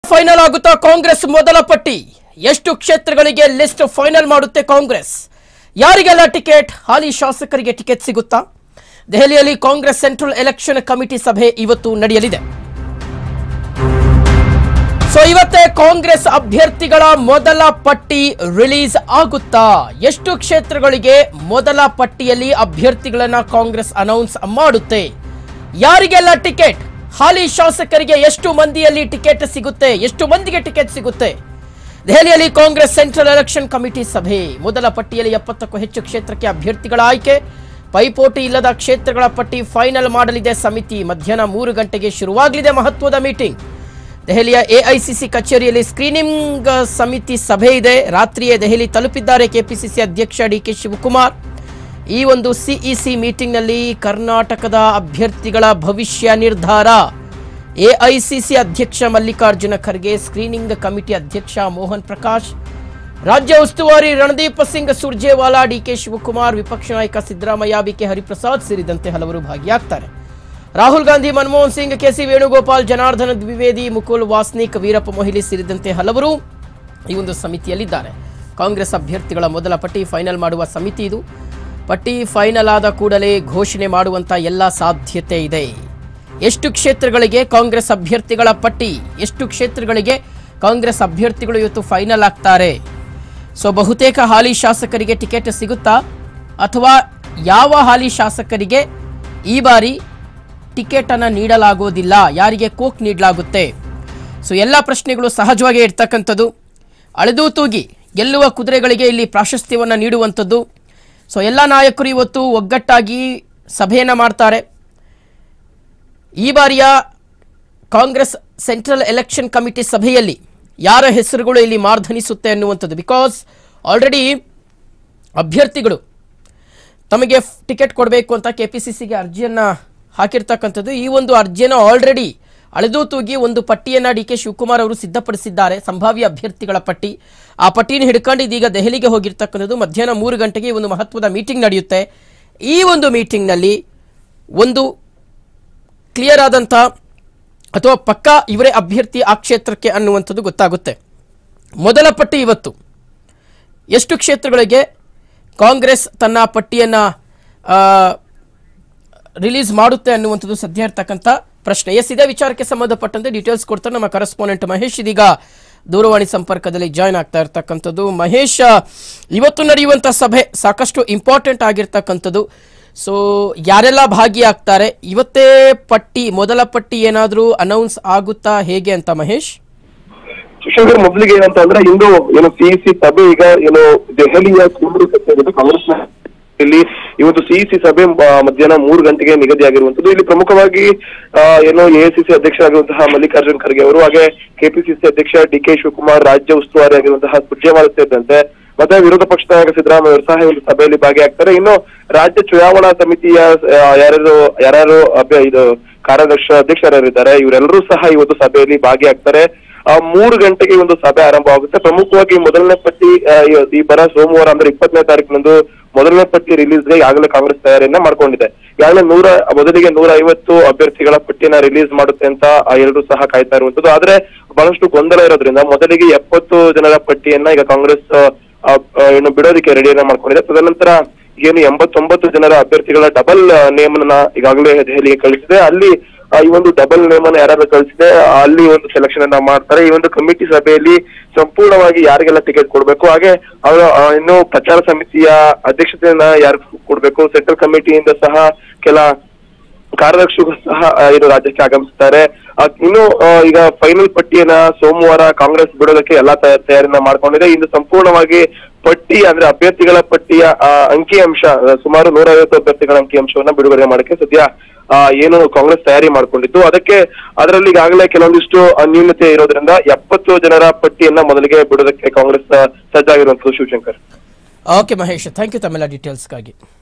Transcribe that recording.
final ಆಗುತ್ತಾ ಕಾಂಗ್ರೆಸ್ ಮೊದಲ ಪಟ್ಟಿ ಎಷ್ಟು ಕ್ಷೇತ್ರಗಳಿಗೆ ಲಿಸ್ಟ್ ಫೈನಲ್ ಮಾಡುತ್ತೆ ಕಾಂಗ್ರೆಸ್ ಯಾರಿಗೆಲ್ಲ ಟಿಕೆಟ್ ಹಾಲಿ ಶಾಸಕರಿಗೆ ಟಿಕೆಟ್ ಸಿಗುತ್ತಾ ದೆಹಲಿಯಲ್ಲಿ ಕಾಂಗ್ರೆಸ್ ಸೆಂಟ್ರಲ್ ಎಲೆಕ್ಷನ್ ಕಮಿಟಿ ಸಭೆ ಇವತ್ತು ನಡೆಯಲಿದೆ ಸೊ ಇವತ್ತೇ ಕಾಂಗ್ರೆಸ್ ಅಭ್ಯರ್ಥಿಗಳ ಮೊದಲ ಪಟ್ಟಿ ರಿಲೀಸ್ ಆಗುತ್ತಾ ಎಷ್ಟು ಕ್ಷೇತ್ರಗಳಿಗೆ ಮೊದಲ ಪಟ್ಟಿಯಲ್ಲಿ ಅಭ್ಯರ್ಥಿಗಳನ್ನ ಕಾಂಗ್ರೆಸ್ ಅನೌನ್ಸ್ ಮಾಡುತ್ತೆ ಯಾರಿಗೆಲ್ಲ ಟಿಕೆಟ್ ಹಾಲಿ ಶಾಸಕರಿಗೆ ಎಷ್ಟು ಮಂದಿಯಲ್ಲಿ ಟಿಕೆಟ್ ಸಿಗುತ್ತೆ ಎಷ್ಟು ಮಂದಿಗೆ ಟಿಕೆಟ್ ಸಿಗುತ್ತೆ ದೆಹಲಿಯಲ್ಲಿ ಕಾಂಗ್ರೆಸ್ ಸೆಂಟ್ರಲ್ ಎಲೆಕ್ಷನ್ ಕಮಿಟಿ ಸಭೆ ಮೊದಲ ಪಟ್ಟಿಯಲ್ಲಿ ಎಪ್ಪತ್ತಕ್ಕೂ ಹೆಚ್ಚು ಕ್ಷೇತ್ರಕ್ಕೆ ಅಭ್ಯರ್ಥಿಗಳ ಆಯ್ಕೆ ಪೈಪೋಟಿ ಇಲ್ಲದ ಕ್ಷೇತ್ರಗಳ ಪಟ್ಟಿ ಫೈನಲ್ ಮಾಡಲಿದೆ ಸಮಿತಿ ಮಧ್ಯಾಹ್ನ ಮೂರು ಗಂಟೆಗೆ ಶುರುವಾಗಲಿದೆ ಮಹತ್ವದ ಮೀಟಿಂಗ್ ದೆಹಲಿಯ ಎಐಸಿಸಿ ಕಚೇರಿಯಲ್ಲಿ ಸ್ಕ್ರೀನಿಂಗ್ ಸಮಿತಿ ಸಭೆ ಇದೆ ರಾತ್ರಿಯೇ ದೆಹಲಿ ತಲುಪಿದ್ದಾರೆ ಕೆಪಿಸಿಸಿ ಅಧ್ಯಕ್ಷ ಡಿ ಕೆ ಶಿವಕುಮಾರ್ ಈ ಒಂದು ಸಿಇಸಿ ಮೀಟಿಂಗ್ನಲ್ಲಿ ಕರ್ನಾಟಕದ ಅಭ್ಯರ್ಥಿಗಳ ಭವಿಷ್ಯ ನಿರ್ಧಾರ ಎಐಸಿಸಿ ಅಧ್ಯಕ್ಷ ಮಲ್ಲಿಕಾರ್ಜುನ ಖರ್ಗೆ ಸ್ಕ್ರೀನಿಂಗ್ ಕಮಿಟಿ ಅಧ್ಯಕ್ಷ ಮೋಹನ್ ಪ್ರಕಾಶ್ ರಾಜ್ಯ ಉಸ್ತುವಾರಿ ರಣದೀಪ್ ಸಿಂಗ್ ಸುರ್ಜೇವಾಲಾ ಡಿಕೆ ಶಿವಕುಮಾರ್ ವಿಪಕ್ಷ ನಾಯಕ ಸಿದ್ದರಾಮಯ್ಯ ಬಿಕೆ ಹರಿಪ್ರಸಾದ್ ಸೇರಿದಂತೆ ಹಲವರು ಭಾಗಿಯಾಗ್ತಾರೆ ರಾಹುಲ್ ಗಾಂಧಿ ಮನಮೋಹನ್ ಸಿಂಗ್ ಕೆಸಿ ವೇಣುಗೋಪಾಲ್ ಜನಾರ್ದನ ದ್ವಿವೇದಿ ಮುಕುಲ್ ವಾಸ್ನಿಕ್ ವೀರಪ್ಪ ಮೊಹಿಲಿ ಸೇರಿದಂತೆ ಹಲವರು ಈ ಒಂದು ಸಮಿತಿಯಲ್ಲಿದ್ದಾರೆ ಕಾಂಗ್ರೆಸ್ ಅಭ್ಯರ್ಥಿಗಳ ಮೊದಲ ಪಟ್ಟಿ ಫೈನಲ್ ಮಾಡುವ ಸಮಿತಿ ಇದು ಪಟ್ಟಿ ಫೈನಲ್ ಆದ ಕೂಡಲೇ ಘೋಷಣೆ ಮಾಡುವಂತ ಎಲ್ಲ ಸಾಧ್ಯತೆ ಇದೆ ಎಷ್ಟು ಕ್ಷೇತ್ರಗಳಿಗೆ ಕಾಂಗ್ರೆಸ್ ಅಭ್ಯರ್ಥಿಗಳ ಪಟ್ಟಿ ಎಷ್ಟು ಕ್ಷೇತ್ರಗಳಿಗೆ ಕಾಂಗ್ರೆಸ್ ಅಭ್ಯರ್ಥಿಗಳು ಇವತ್ತು ಫೈನಲ್ ಆಗ್ತಾರೆ ಸೊ ಬಹುತೇಕ ಹಾಲಿ ಶಾಸಕರಿಗೆ ಟಿಕೆಟ್ ಸಿಗುತ್ತಾ ಅಥವಾ ಯಾವ ಹಾಲಿ ಶಾಸಕರಿಗೆ ಈ ಬಾರಿ ಟಿಕೆಟ್ ಅನ್ನ ನೀಡಲಾಗುವುದಿಲ್ಲ ಯಾರಿಗೆ ಕೋಕ್ ನೀಡಲಾಗುತ್ತೆ ಸೊ ಎಲ್ಲ ಪ್ರಶ್ನೆಗಳು ಸಹಜವಾಗಿ ಇರ್ತಕ್ಕಂಥದ್ದು ಅಳೆದು ತೂಗಿ ಗೆಲ್ಲುವ ಕುದುರೆಗಳಿಗೆ ಇಲ್ಲಿ ಪ್ರಾಶಸ್ತ್ಯವನ್ನು ನೀಡುವಂಥದ್ದು ಸೊ ಎಲ್ಲ ನಾಯಕರು ಇವತ್ತು ಒಗ್ಗಟ್ಟಾಗಿ ಸಭೆಯನ್ನು ಮಾಡ್ತಾರೆ ಈ ಬಾರಿಯ ಕಾಂಗ್ರೆಸ್ ಸೆಂಟ್ರಲ್ ಎಲೆಕ್ಷನ್ ಕಮಿಟಿ ಸಭೆಯಲ್ಲಿ ಯಾರ ಹೆಸರುಗಳು ಇಲ್ಲಿ ಮಾರ್ಧನಿಸುತ್ತೆ ಅನ್ನುವಂಥದ್ದು ಬಿಕಾಸ್ ಆಲ್ರೆಡಿ ಅಭ್ಯರ್ಥಿಗಳು ತಮಗೆ ಟಿಕೆಟ್ ಕೊಡಬೇಕು ಅಂತ ಕೆ ಪಿ ಸಿ ಸಿಗೆ ಅರ್ಜಿಯನ್ನು ಹಾಕಿರ್ತಕ್ಕಂಥದ್ದು ಈ ಒಂದು ಅರ್ಜಿಯನ್ನು ಆಲ್ರೆಡಿ ಅಳೆದು ತೂಗಿ ಒಂದು ಪಟ್ಟಿಯನ್ನು ಡಿ ಕೆ ಶಿವಕುಮಾರ್ ಅವರು ಸಿದ್ಧಪಡಿಸಿದ್ದಾರೆ ಸಂಭಾವ್ಯ ಅಭ್ಯರ್ಥಿಗಳ ಪಟ್ಟಿ ಆ ಪಟ್ಟಿಯನ್ನು ಹಿಡ್ಕೊಂಡು ಇದೀಗ ದೆಹಲಿಗೆ ಹೋಗಿರ್ತಕ್ಕಂಥದ್ದು ಮಧ್ಯಾಹ್ನ ಮೂರು ಗಂಟೆಗೆ ಈ ಒಂದು ಮಹತ್ವದ ಮೀಟಿಂಗ್ ನಡೆಯುತ್ತೆ ಈ ಒಂದು ಮೀಟಿಂಗ್ನಲ್ಲಿ ಒಂದು ಕ್ಲಿಯರ್ ಆದಂಥ ಅಥವಾ ಪಕ್ಕಾ ಇವರೇ ಅಭ್ಯರ್ಥಿ ಆ ಕ್ಷೇತ್ರಕ್ಕೆ ಅನ್ನುವಂಥದ್ದು ಗೊತ್ತಾಗುತ್ತೆ ಮೊದಲ ಪಟ್ಟಿ ಇವತ್ತು ಎಷ್ಟು ಕ್ಷೇತ್ರಗಳಿಗೆ ಕಾಂಗ್ರೆಸ್ ತನ್ನ ಪಟ್ಟಿಯನ್ನು ರಿಲೀಸ್ ಮಾಡುತ್ತೆ ಅನ್ನುವಂಥದ್ದು ಸದ್ಯ ಇರ್ತಕ್ಕಂಥ ಪ್ರಶ್ನೆ ಎಸ್ ಇದೇ ವಿಚಾರಕ್ಕೆ ಸಂಬಂಧಪಟ್ಟಂತೆ ಡೀಟೇಲ್ಸ್ ಕೊಡ್ತಾರೆ ನಮ್ಮ ಕರೆಸ್ಪಾಂಡೆಂಟ್ ಮಹೇಶ್ ಇದೀಗ ದೂರವಾಣಿ ಸಂಪರ್ಕದಲ್ಲಿ ಜಾಯ್ನ್ ಆಗ್ತಾ ಇರ್ತಕ್ಕಂಥದ್ದು ಮಹೇಶ್ ಇವತ್ತು ನಡೆಯುವಂಥ ಸಭೆ ಸಾಕಷ್ಟು ಇಂಪಾರ್ಟೆಂಟ್ ಆಗಿರ್ತಕ್ಕಂಥದ್ದು ಸೊ ಯಾರೆಲ್ಲ ಭಾಗಿಯಾಗ್ತಾರೆ ಇವತ್ತೇ ಪಟ್ಟಿ ಮೊದಲ ಪಟ್ಟಿ ಏನಾದರೂ ಅನೌನ್ಸ್ ಆಗುತ್ತಾ ಹೇಗೆ ಅಂತ ಮಹೇಶ್ ಶಿವಶಂಕರ್ ಮೊದಲಿಗೆ ಏನಂತ ಅಂದ್ರೆ ಇಂದು ಏನು ಸಿಇಸಿ ಸಭೆ ಈಗ ಏನು ದೆಹಲಿಯ ಕೇಂದ್ರ ಕಚೇರಿ ಕಾಂಗ್ರೆಸ್ ಇಲ್ಲಿ ಇವತ್ತು ಸಿಇಸಿ ಸಭೆ ಆ, ಮಧ್ಯಾಹ್ನ ಮೂರು ಗಂಟೆಗೆ ನಿಗದಿಯಾಗಿರುವಂತದ್ದು ಇಲ್ಲಿ ಪ್ರಮುಖವಾಗಿ ಆ, ಏನು ಎಐಸಿಸಿ ಅಧ್ಯಕ್ಷರಾಗಿರುವಂತಹ ಮಲ್ಲಿಕಾರ್ಜುನ್ ಖರ್ಗೆ ಅವರು ಹಾಗೆ ಕೆಪಿಸಿಸಿ ಅಧ್ಯಕ್ಷ ಡಿ ಕೆ ಶಿವಕುಮಾರ್ ರಾಜ್ಯ ಉಸ್ತುವಾರಿ ಆಗಿರುವಂತಹ ಸುರ್ಜೇವಾಲ ಸೇರಿದಂತೆ ಮತ್ತೆ ವಿರೋಧ ಪಕ್ಷದ ನಾಯಕ ಸಿದ್ದರಾಮಯ್ಯ ಅವರು ಸಹ ಈ ಒಂದು ಸಭೆಯಲ್ಲಿ ಭಾಗಿಯಾಗ್ತಾರೆ ಇನ್ನು ರಾಜ್ಯ ಚುನಾವಣಾ ಸಮಿತಿಯ ಆ, ಯಾರ್ಯಾರು ಯಾರ್ಯಾರು ಅಭ್ಯ ಇದು ಕಾರ್ಯಾಧ್ಯಕ್ಷ ಅಧ್ಯಕ್ಷರಿದ್ದಾರೆ ಇವರೆಲ್ಲರೂ ಸಹ ಇವತ್ತು ಸಭೆಯಲ್ಲಿ ಭಾಗಿಯಾಗ್ತಾರೆ ಆ, ಮೂರು ಗಂಟೆಗೆ ಈ ಒಂದು ಸಭೆ ಆರಂಭವಾಗುತ್ತೆ ಪ್ರಮುಖವಾಗಿ ಮೊದಲನೇ ಪಟ್ಟಿ ಆ, ಈ- ಈ ಬರ ಸೋಮವಾರ ಅಂದ್ರೆ ಇಪ್ಪತ್ತನೇ ತಾರೀಕಿನಂದು ಮೊದಲನೇ ಪಟ್ಟಿ ರಿಲೀಸ್ಗೆ ಈಗಾಗಲೇ ಕಾಂಗ್ರೆಸ್ ತಯಾರಿಯನ್ನ ಮಾಡ್ಕೊಂಡಿದೆ ಈಗಾಗಲೇ ನೂರ ಮೊದಲಿಗೆ ನೂರ ಐವತ್ತು ಅಭ್ಯರ್ಥಿಗಳ ಪಟ್ಟಿಯನ್ನ ರಿಲೀಸ್ ಮಾಡುತ್ತೆ ಅಂತ ಎಲ್ಲರೂ ಸಹ ಕಾಯ್ತಾ ಇರುವಂತದ್ದು ಆದ್ರೆ ಬಹಳಷ್ಟು ಗೊಂದಲ ಇರೋದ್ರಿಂದ ಮೊದಲಿಗೆ ಎಪ್ಪತ್ತು ಜನರ ಪಟ್ಟಿಯನ್ನ ಈಗ ಕಾಂಗ್ರೆಸ್ ಆ, ಆ, ಏನು ಬಿಡೋದಕ್ಕೆ ರೆಡಿಯನ್ನ ಮಾಡ್ಕೊಂಡಿದೆ ತದನಂತರ ಏನು ಎಂಬತ್ತೊಂಬತ್ತು ಜನರ ಅಭ್ಯರ್ಥಿಗಳ ಡಬಲ್ ನೇಮನ ಈಗಾಗಲೇ ದೆಹಲಿಗೆ ಕಳಿಸಿದೆ ಅಲ್ಲಿ ಆ, ಈ ಒಂದು ಡಬಲ್ ನೇಮನ ಯಾರು ಕಳಿಸಿದೆ ಅಲ್ಲಿ ಒಂದು ಸೆಲೆಕ್ಷನ್ ಅನ್ನ ಮಾಡ್ತಾರೆ ಈ ಒಂದು ಕಮಿಟಿ ಸಭೆಯಲ್ಲಿ ಸಂಪೂರ್ಣವಾಗಿ ಯಾರಿಗೆಲ್ಲ ಟಿಕೆಟ್ ಕೊಡ್ಬೇಕು ಹಾಗೆ ಅವರ ಆ, ಇನ್ನು ಪ್ರಚಾರ ಸಮಿತಿಯ ಅಧ್ಯಕ್ಷತೆಯನ್ನ ಯಾರು ಕೊಡ್ಬೇಕು ಸೆಂಟ್ರಲ್ ಕಮಿಟಿಯಿಂದ ಸಹ ಕೆಲ ಕಾರ್ಯದರ್ಶಿಗಳು ಸಹ ಆ, ಇದು ರಾಜ್ಯಕ್ಕೆ ಆಗಮಿಸುತ್ತಾರೆ ಆ, ಇನ್ನು ಆ, ಈಗ ಫೈನಲ್ ಪಟ್ಟಿಯನ್ನ ಸೋಮವಾರ ಕಾಂಗ್ರೆಸ್ ಬಿಡೋದಕ್ಕೆ ಎಲ್ಲಾ ತಯ- ತಯಾರಿನ ಮಾಡ್ಕೊಂಡಿದೆ ಇಂದು ಸಂಪೂರ್ಣವಾಗಿ ಪಟ್ಟಿ ಅಂದ್ರೆ ಅಭ್ಯರ್ಥಿಗಳ ಪಟ್ಟಿಯ ಆ, ಅಂಕಿಅಂಶ ಆ, ಸುಮಾರು ನೂರ ಐವತ್ತು ಅಭ್ಯರ್ಥಿಗಳ ಅಂಕಿಅಂಶವನ್ನ ಬಿಡುಗಡೆ ಮಾಡಕ್ಕೆ ಸದ್ಯ ಆ, ಏನು ಕಾಂಗ್ರೆಸ್ ತಯಾರಿ ಮಾಡ್ಕೊಂಡಿತ್ತು ಅದಕ್ಕೆ ಅದರಲ್ಲಿ ಈಗಾಗಲೇ ಕೆಲವೊಂದಿಷ್ಟು ಆ, ನ್ಯೂನತೆ ಇರೋದ್ರಿಂದ ಎಪ್ಪತ್ತು ಜನರ ಪಟ್ಟಿಯನ್ನ ಮೊದಲಿಗೆ ಬಿಡೋದಕ್ಕೆ ಕಾಂಗ್ರೆಸ್ ಆ, ಸಜ್ಜಾಗಿರುವಂತದ್ದು Shivashankar okay Mahesh thank you ತಮ್ಮೆಲ್ಲ ಡೀಟೇಲ್ಸ್ಗಾಗಿ